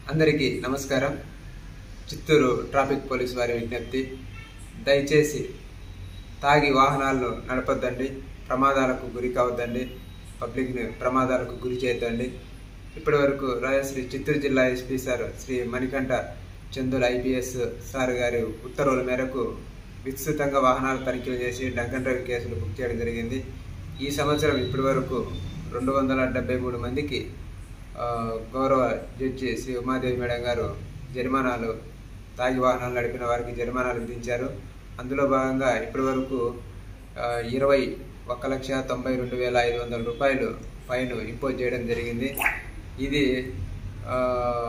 అందరికీ నమస్కారం Chittoor traffic police వారి విజ్ఞప్తి దయచేసి తాగి వాహనాలను నడపొద్దండి ప్రమాదాలకు గురి కావద్దండి పబ్లిక్ని ప్రమాదాలకు గురి చేయొద్దండి ఇప్పటి వరకు రాజశ్రీ చిత్తూరు జిల్లా SP sir Shri Manikanta Chandula IPS sir గారి ఉత్తర్వుల మేరకు విస్తృతంగా వాహనాలు తనిఖీలు చేసి డంకన్ డ్రైవ్ కేసులు బుక్ చేయడం జరిగింది ఈ సంవత్సరం ఇప్పటి వరకు రెండు వందల డెబ్బై మూడు మందికి ఆ, గౌరవ జడ్జి శ్రీ ఉమాదేవి మేడం గారు జరిమానాలు తాగి వాహనాలు నడిపిన వారికి జరిమానాలు విధించారు అందులో భాగంగా ఇప్పటి వరకు ఇరవై ఒక లక్ష తొంభై రెండు వేల ఐదు వందల రూపాయలు ఫైన్ ఇంపోజ్ చేయడం జరిగింది ఇది ఆ,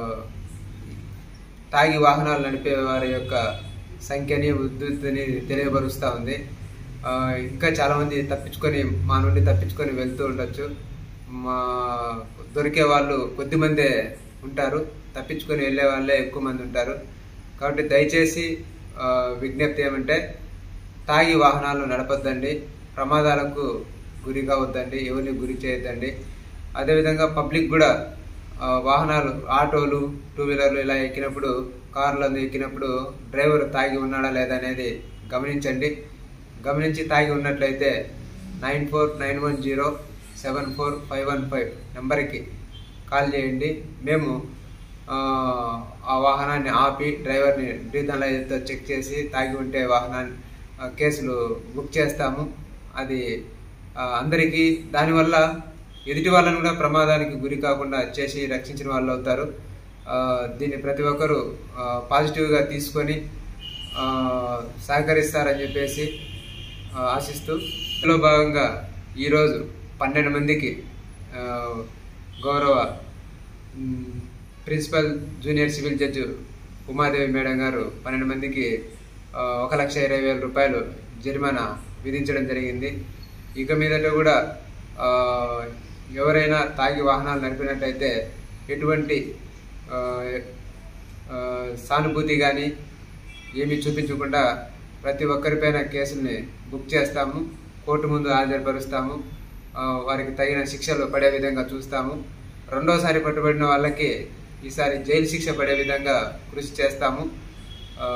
తాగి వాహనాలు నడిపే వారి యొక్క సంఖ్యని ఉద్ధృతిని తెలియబరుస్తూ ఉంది ఆ, ఇంకా చాలామంది తప్పించుకొని మా నుండి తప్పించుకొని వెళ్తూ ఉండొచ్చు మా దొరికే వాళ్ళు కొద్దిమందే ఉంటారు తప్పించుకొని వెళ్ళే వాళ్ళే ఎక్కువ మంది ఉంటారు కాబట్టి దయచేసి ఆ, విజ్ఞప్తి ఏమంటే తాగి వాహనాలు నడపొద్దండి ప్రమాదాలకు గురి కావద్దండి ఎవరిని గురి చేయొద్దండి అదేవిధంగా పబ్లిక్ కూడా ఆ, వాహనాలు ఆటోలు టూ వీలర్లు ఇలా ఎక్కినప్పుడు కార్లను ఎక్కినప్పుడు డ్రైవర్ తాగి ఉన్నాడా లేదా అనేది గమనించండి గమనించి తాగి ఉన్నట్లయితే nine four nine one zero seven four five one five నెంబర్కి కాల్ చేయండి మేము ఆ, ఆ వాహనాన్ని ఆపి డ్రైవర్ని డీతన్ లైజర్తో చెక్ చేసి తాగి ఉంటే వాహనాన్ని ఆ, కేసులు బుక్ చేస్తాము అది ఆ, అందరికీ దానివల్ల ఎదుటి వాళ్ళని కూడా ప్రమాదానికి గురి కాకుండా చేసి రక్షించిన వాళ్ళు అవుతారు ఆ, దీన్ని ప్రతి ఒక్కరూ ఆ, పాజిటివ్గా తీసుకొని ఆ, సహకరిస్తారని చెప్పేసి ఆ, ఆశిస్తూ ఇందులో భాగంగా ఈరోజు పన్నెండు మందికి ఆ, గౌరవ మ్, principal junior civil judge Umadevi madam గారు పన్నెండు మందికి ఆ, ఒక లక్ష ఇరవై వేల రూపాయలు జరిమానా విధించడం జరిగింది ఇక మీదట కూడా ఆ, ఎవరైనా తాగి వాహనాలు నడిపినట్టయితే ఎటువంటి ఆ, ఆ, సానుభూతి కానీ ఏమీ చూపించకుండా ప్రతి ఒక్కరిపైన కేసుల్ని బుక్ చేస్తాము కోర్టు ముందు హాజరుపరుస్తాము ఆ, వారికి తగిన శిక్షలు పడే విధంగా చూస్తాము రెండోసారి పట్టుబడిన వాళ్ళకి ఈసారి జైలు శిక్ష పడే విధంగా కృషి చేస్తాము ఆ,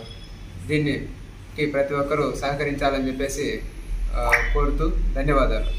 దీన్ని కి ప్రతి ఒక్కరూ సహకరించాలని చెప్పేసి ఆ, కోరుతూ ధన్యవాదాలు